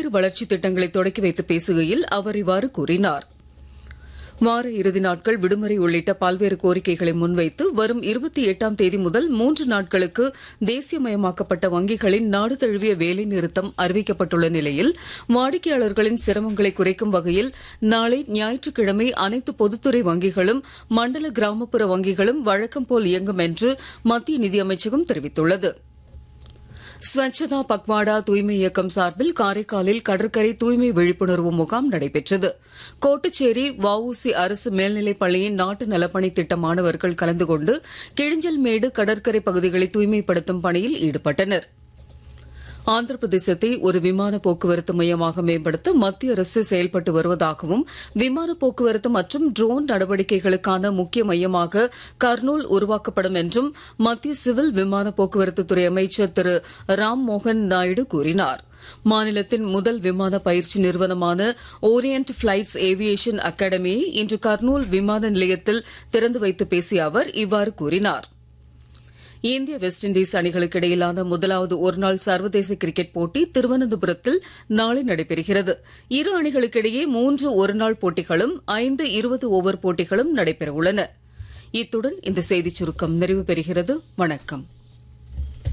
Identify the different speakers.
Speaker 1: பல்வேறு வளர்ச்சித் திட்டங்களை தொடக்கி வைத்து பேசுகையில் அவர் இவ்வாறு கூறினார் வார இறுதி நாட்கள் விடுமுறை உள்ளிட்ட பல்வேறு கோரிக்கைகளை முன்வைத்து வரும் இருபத்தி எட்டாம் தேதி முதல் மூன்று நாட்களுக்கு தேசியமயமாக்கப்பட்ட வங்கிகளின் நாடு தழுவிய வேலை நிறுத்தம் அறிவிக்கப்பட்டுள்ள நிலையில் வாடிக்கையாளர்களின் சிரமங்களை குறைக்கும் வகையில் நாளை ஞாயிற்றுக்கிழமை அனைத்து பொதுத்துறை வங்கிகளும் மண்டல கிராமப்புற வங்கிகளும் வழக்கம் போல் இயங்கும் என்று மத்திய நிதியமைச்சகம் தெரிவித்துள்ளது ஸ்வச்சதா பக்வாடா தூய்மை இயக்கம் சார்பில் காரைக்காலில் கடற்கரை தூய்மை விழிப்புணர்வு முகாம் நடைபெற்றது கோட்டுச்சேரி வஉசி அரசு மேல்நிலைப் பள்ளியின் நாட்டு நலப்பணி திட்ட மாணவர்கள் கலந்து கொண்டு கிழிஞ்சல்மேடு கடற்கரை பகுதிகளை தூய்மைப்படுத்தும் பணியில் ஈடுபட்டனர் ஆந்திர பிரதேசத்தை ஒரு விமான போக்குவரத்து மையமாக மேம்படுத்த மத்திய அரசு செயல்பட்டு வருவதாகவும் விமான போக்குவரத்து மற்றும் ட்ரோன் நடவடிக்கைகளுக்கான முக்கிய மையமாக கர்னூல் உருவாக்கப்படும் என்றும் மத்திய சிவில் விமான போக்குவரத்து துறை அமைச்சர் திரு ராம் மோகன் நாயுடு கூறினார் மாநிலத்தின் முதல் விமான பயிற்சி நிறுவனமான ஓரியன்ட் பிளைட்ஸ் ஏவியேஷன் அகாடமியை இன்று கர்னூல் விமான நிலையத்தில் திறந்து வைத்து பேசிய அவர் இவ்வாறு கூறினார் இந்திய வெஸ்ட் இண்டீஸ் அணிகளுக்கு இடையிலான முதலாவது ஒருநாள் சர்வதேச கிரிக்கெட் போட்டி திருவனந்தபுரத்தில் நாளை நடைபெறுகிறது இரு அணிகளுக்கிடையே மூன்று ஒருநாள் போட்டிகளும் ஐந்து இருபது ஓவர் போட்டிகளும் நடைபெறவுள்ளன இத்துடன் இந்த செய்திச் சுருக்கம் நிறைவு பெறுகிறது வணக்கம்